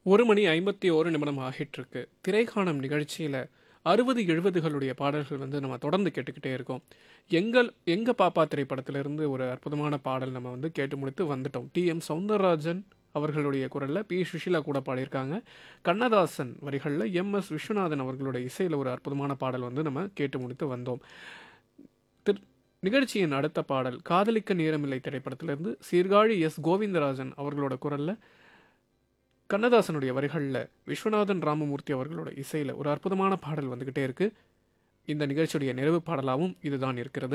ஒரு மணி ஐம்பத்தி ஒரு நிமிடம் ஆகிட்டிருக்கு திரைக்காணும் நிகழ்ச்சியில் அறுபது எழுபதுகளுடைய பாடல்கள் வந்து நம்ம தொடர்ந்து கேட்டுக்கிட்டே இருக்கோம் எங்கள் எங்க பாப்பா திரைப்படத்திலிருந்து ஒரு அற்புதமான பாடல் நம்ம வந்து கேட்டு முடித்து வந்துட்டோம் டி எம் சவுந்தரராஜன் அவர்களுடைய குரலில் பி சுஷீலா கூட பாடியிருக்காங்க கண்ணதாசன் வரிகளில் எம் எஸ் விஸ்வநாதன் அவர்களுடைய இசையில் ஒரு அற்புதமான பாடல் வந்து நம்ம கேட்டு முடித்து வந்தோம் திரு நிகழ்ச்சியின் அடுத்த பாடல் காதலிக்க நேரமில்லை திரைப்படத்திலிருந்து சீர்காழி எஸ் கோவிந்தராஜன் அவர்களோட குரலில் கண்ணதாசனுடைய வரிகளில் விஸ்வநாதன் ராமமூர்த்தி அவர்களோட இசையில் ஒரு அற்புதமான பாடல் வந்துக்கிட்டே இருக்கு இந்த நிகழ்ச்சியுடைய நிறைவு பாடலாகவும் இதுதான் இருக்கிறது